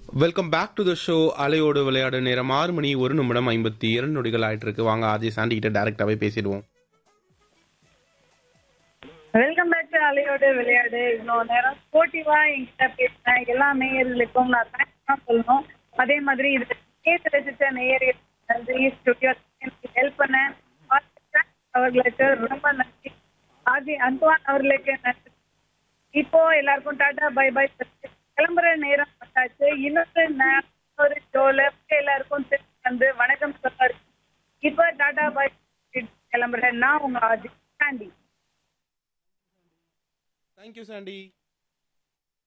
welcome back to the show அலையோடு விளையாடு நேரம் ஆறு மணி ஒரு நிமிடம் ஐம்பத்தி இரண்டு நொடிகள் ஆயிட்டு இருக்கு வாங்க ஆஜய் சாண்டி கிட்ட டேரக்டாவே பேசிடுவோம் வெல்கம் பேக் டு அலையோடு விளையாடு இவ்வளோ நேரம் ஸ்போர்ட்டிவா என்கிட்ட பேசினேன் எல்லா நேயர்களுக்கும் நான் தேங்க்ஸ் தான் சொல்லணும் அதே மாதிரி இது கேட்டு ரசித்த நேயர்கள் நன்றி ஸ்டுடியோ எனக்கு ஹெல்ப் பண்ண அவர்களுக்கு ரொம்ப நன்றி ஆதி அந்துவான் அவர்களுக்கு நன்றி இப்போ எல்லாருக்கும் டாடா பை பை கிளம்புற நேரம் வந்தாச்சு இன்னொரு நே- ஒரு ஷோல எல்லாருக்கும் திரும்பி வந்து வணக்கம் சொல்றாரு இப்போ டாடா பை கிளம்புறேன் நான் உங்க ஆதி சாண்டி தேங்க்யூ சாண்டி